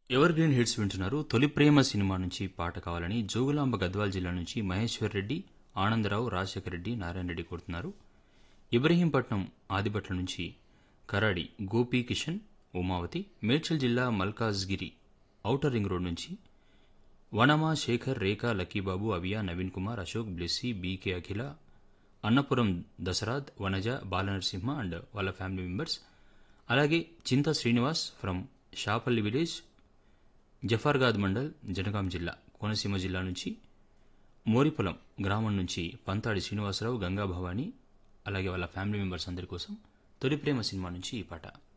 ever green hits వింటున్నారు తొలి ప్రేమ cinema నుంచి పాట కావాలని జోగులాంబ గద్వాల్ జిల్లా నుంచి మహేశ్వర్ రెడ్డి ఆనందరావు రాజశేఖర్ రెడ్డి నారాయణ రెడ్డి కోరుతున్నారు ఇబ్రహీంపట్నం ఆదిబట్ల నుంచి కరాడి గోపీ కిషన్ ఉమావతి మేడ్చల్ జిల్లా మల్కాజ్గిరి ఔటర్ రింగ్ రోడ్ నుంచి వనమా శేఖర్ రేఖ లక్కీబాబు అవియా నవీన్ కుమార్ అశోక్ బ్లెస్సీ బీకే అఖిల అన్నపురం దసరాద్ వనజ బాలనరసింహ అండ్ వాళ్ళ ఫ్యామిలీ మెంబర్స్ అలాగే చింత శ్రీనివాస్ ఫ్రమ్ షాపల్లి విలేజ్ జఫర్గాద్ మండల్ జనగాం జిల్లా కోనసీమ జిల్లా నుంచి మోరిపొలం గ్రామం నుంచి పంతాడి శ్రీనివాసరావు గంగా భవాని అలాగే వాళ్ళ ఫ్యామిలీ మెంబర్స్ అందరి కోసం తొలి ప్రేమ సినిమా నుంచి ఈ పాట